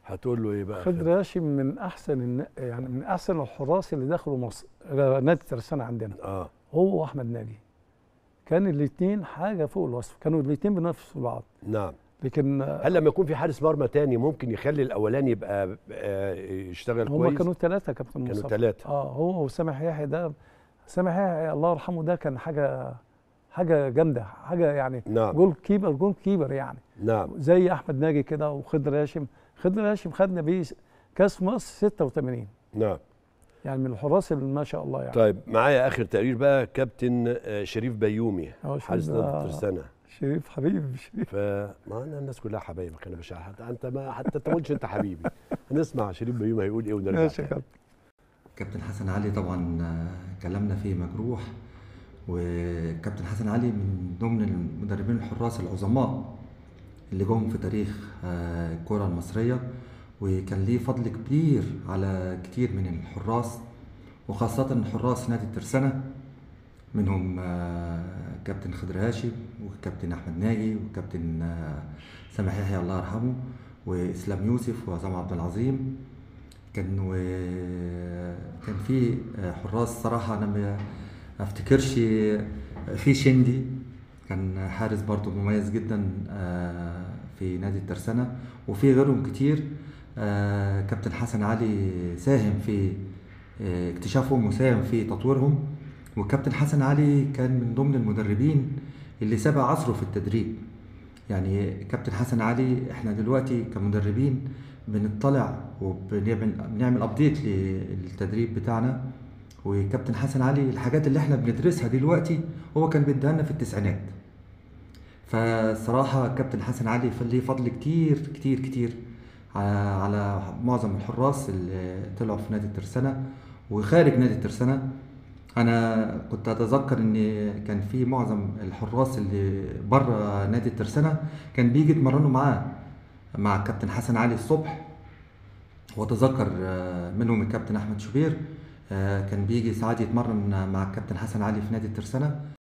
هتقول له ايه بقى خضر هاشم من احسن الن- يعني من احسن الحراس اللي دخلوا مصر نادي ترسانة عندنا اه هو واحمد ناجي كان الاثنين حاجه فوق الوصف كانوا الاثنين بينافسوا بعض نعم لكن هل لما يكون في حارس مرمى تاني ممكن يخلي الاولاني يبقى آه، يشتغل هم كويس كانوا ثلاثه كابتن كانوا مصطفى ثلاثه اه هو وسامح يحيى ده سامح يحيى الله يرحمه ده كان حاجه حاجه جامده حاجه يعني نعم جول كيبر جول كيبر يعني نعم زي احمد ناجي كده وخضر هاشم خضر هاشم خدنا بيه كاس مصر 86 نعم يعني من الحراس اللي ما شاء الله يعني طيب معايا اخر تقرير بقى كابتن آه، شريف بيومي هو شريف حارس ده- نادي ترسانة شريف حبيبي شريف فما انا الناس كلها حبايبك انا مش حتى انت ما حتى انت ما قلتش انت حبيبي هنسمع شريف بيومي هيقول ايه ونرجع ماشي يا تاني. كابتن كابتن حسن علي طبعا آه، كلامنا فيه مجروح وكابتن حسن علي من ضمن المدربين الحراس العظماء اللي جم في تاريخ آه، الكرة المصرية وكان ليه فضل كبير على كتير من الحراس وخاصة حراس نادي الترسانة منهم آه، كابتن خضر هاشم وكابتن أحمد ناجي وكابتن آه، سامح يحيى الله يرحمه وإسلام يوسف وعصام عبد العظيم كان و... كان في حراس صراحة أنا ما أفتكرش في شندي كان حارس برضو مميز جدا آه، في نادي الترسانة وفي غيرهم كتير آه، كابتن حسن علي ساهم في آه، اكتشافهم وساهم في تطويرهم وكابتن حسن علي كان من ضمن المدربين اللي سبق عصره في التدريب يعني كابتن حسن علي احنا دلوقتي كمدربين بنطلع وبنعمل بنعمل ابديت للتدريب بتاعنا وكابتن حسن علي الحاجات اللي احنا بندرسها دلوقتي هو كان بيديها لنا في التسعينات فصراحة كابتن حسن علي ليه فضل كتير كتير كتير على على معظم الحراس اللي طلعوا في نادي الترسانة وخارج نادي الترسانة انا كنت اتذكر ان كان في معظم الحراس اللي بره نادي الترسانة كان بيجي يتمرنوا معاه مع الكابتن حسن علي الصبح واتذكر آه، منهم الكابتن احمد شوبير آه، كان بيجي ساعات يتمرن مع الكابتن حسن علي في نادي الترسانة